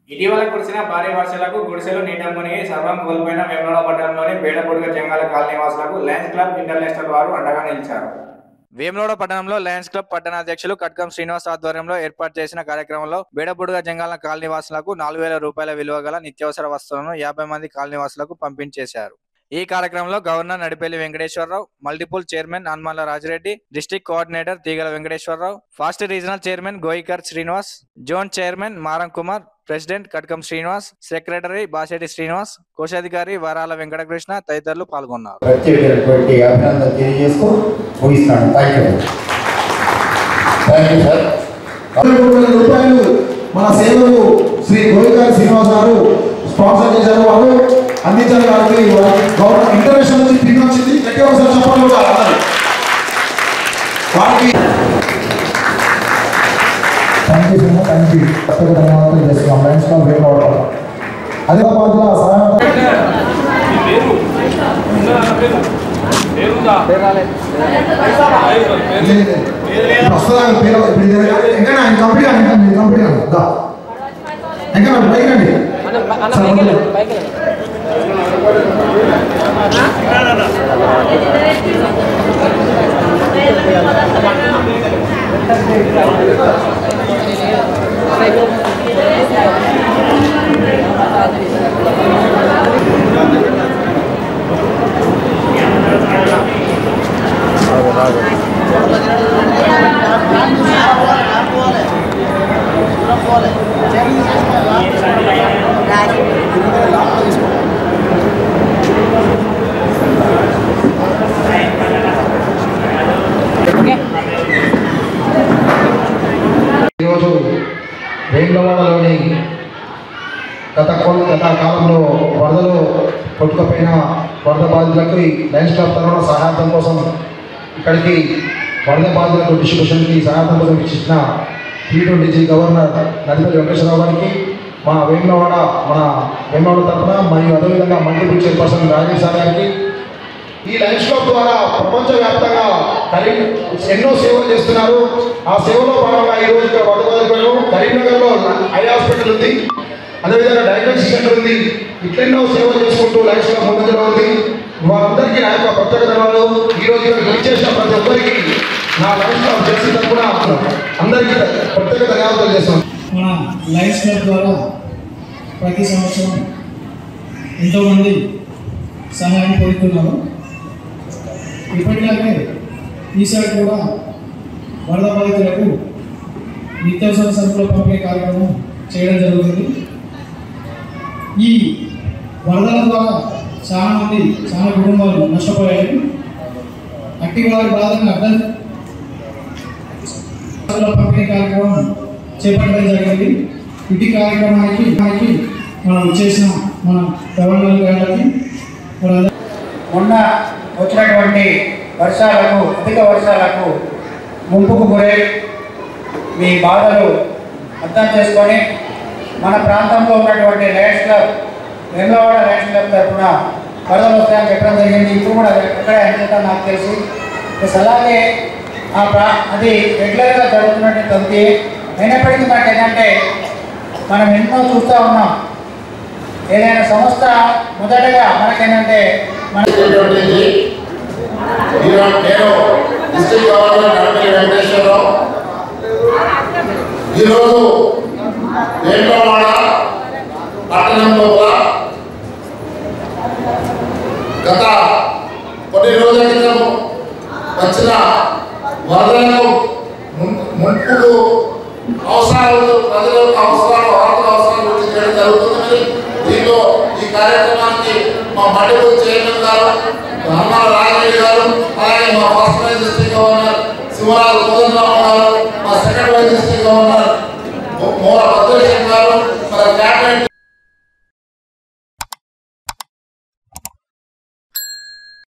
ఇటీవల కురిసిన భారీ వర్షాలకు గుడిసెలు నీట మునిగి సర్వం కోల్పోయిన వేములవాడ పట్టణంలోని బేడపొడుగ జంగాల కాలనీ వాసులకు లయన్స్ క్లబ్ ఇంటర్నేషనల్ వారు అండగా నిలిచారు వేములవాడ పట్టణంలో లయన్స్ క్లబ్ పట్టణాధ్యక్షులు కట్కం శ్రీనివాస్ ఆధ్వర్యంలో ఏర్పాటు చేసిన కార్యక్రమంలో బేడపొడుగ జంగాల కాలనీ వాసులకు నాలుగు వేల రూపాయల విలువ గల నిత్యావసర వస్తువులను యాభై మంది కాలనీ వాసులకు పంపించేశారు ఈ కార్యక్రమంలో governor Nadipalli Venkateswararao multiple chairman Hanumanla Rajireddy district coordinator Teegala Venkateswararao past regional chairman Goikar Srinivas zone chairman Maram Kumar president Katkam Srinivas secretary Baseti Srinivas కోశాధికారి వరాల వెంకటకృష్ణ తదితరులు పాల్గొన్నారు ప్రత్యేకమైనటువంటి అభినందన తెలియజేస్తూ ముగిస్తాను thank you thank you sir మూడు వేల రూపాయలు మన సేవలు శ్రీ గోవిగారి శ్రీనివాస్ గారు స్పాన్సర్ చేశారు వారు అందించారు కాబట్టి గవర్నమెంట్ ఇంటర్నేషనల్ నుంచి పిన్ వచ్చింది గట్టిగా ఒకసారి చెప్పాలి కూడా అందరూ వారికి thank you sir thank you ప్రత్యేక ధన్యవాదాలు చేస్తున్నాం లయన్స్ క్లబ్ వేసుకోవడం అదే పాత్ర సహాయం వస్తుందా పేరు ఇప్పుడు ఇది ఇంకా ఆయన కంపెనీ ఆయన మీ కంపెనీ దా ఇంకా బైక్ అండి సార్, వదలండి. ఈరోజు వేములవాడలోని గత కొ- గత కాలంలో వరదలు కొట్టుకుపోయిన వరద బాధితులకు ఈ లయన్స్ క్లబ్ తరఫున సహాయం కోసం ఇక్కడికి వరద బాధితులకు డిస్ట్రిబ్యూషన్కి సహాయం కోసం ఇచ్చిన టీటు డిజీ గవర్నర్ నడిపల్లి వెంకటేశ్వరరావు గారికి మా వేములవాడ మన వేములవాడ తరఫున మరియు అదేవిధంగా మల్టిపుల్ చైర్పర్సన్ రాజేష్ సార్ గారికి ఈ లయన్స్ క్లబ్ ద్వారా ప్రపంచవ్యాప్తంగా కరీం ఎన్నో సేవలు చేస్తున్నారు ఆ సేవలో భాగంగా ఈ రోజు ఇక్కడ వడగొడగలు కరీంనగర్లో ఐ హాస్పిటల్ ఉంది అదేవిధంగా డయాగ్నోసిస్ సెంటర్ ఉంది ఇట్లెన్నో సేవలు చేసుకుంటూ లయన్స్ క్లబ్ ముందులో ఉంది వారందరికీ నా యొక్క ప్రత్యేక ధన్యవాదాలు ఈ రోజు ఇక్కడ విచ్చేసిన ప్రతి ఒక్కరికి నా లయన్స్ క్లబ్ చేసిన కూడా అందరికీ ప్రత్యేక ధన్యవాదాలు చేస్తున్నాను మన లయన్స్ క్లబ్ ద్వారా ప్రతి సంవత్సరం ఎంతోమంది సహాయం పొందుతున్నారు ఇప్పటిలాగే ఈసారి కూడా వరద బాధితులకు నిత్యావసర సరుకుల పంపిణీ కార్యక్రమం చేయడం జరుగుతుంది ఈ వరదల ద్వారా చాలా మంది చాలా కుటుంబాలు నష్టపోయాయి అట్టి వారి బాధను అర్థం సరుకుల పంపిణీ కార్యక్రమం చేపట్టడం జరిగింది ఇటు కార్యక్రమానికి మనకి మనం చేసిన మన గవర్నర్ గారికి వాళ్ళందరూ మొన్న వచ్చినటువంటి వర్షాలకు అధిక వర్షాలకు ముంపుకు గురై మీ బాధలు అర్థం చేసుకొని మన ప్రాంతంలో ఉన్నటువంటి Lions Club Vemulawada Lions Club తరఫున వరదలు వస్తాయని చెప్పడం జరిగింది ఇప్పుడు కూడా అది ఎక్కడ ఎంత నాకు తెలిసి ప్లస్ అలాగే ఆ ప్రా అది రెగ్యులర్గా జరుగుతున్నటువంటి తంతి అయినప్పటికీ మనకి ఏంటంటే మనం ఎన్నో చూస్తూ ఉన్నాం ఏదైనా సంస్థ మొదటగా మనకేంటంటే మన చేసినటువంటి ఈరోజు నేను డిస్ట్రిక్ట్ గవర్నర్ నడిపల్లి వెంకటేశ్వరరావు ఈరోజు వేములవాడ పట్టణం లోపల గత కొన్ని రోజుల క్రితం వచ్చిన వరదలకు ముం- ముంపుకు అవసరాలు ప్రజల యొక్క అవసరాలు ఆర్థిక అవసరాలు గురించి చేయడం జరుగుతుంది మరి దీంట్లో ఈ కార్యక్రమానికి మా మల్టిపుల్ చైర్మన్ గారు హనుమాన రాజరెడ్డి గారు అలాగే మా first vice district governor Sivaraju Kodandarao garu మా సెకండ్ వైస్ డిస్ట్రిక్ట్ గవర్నర్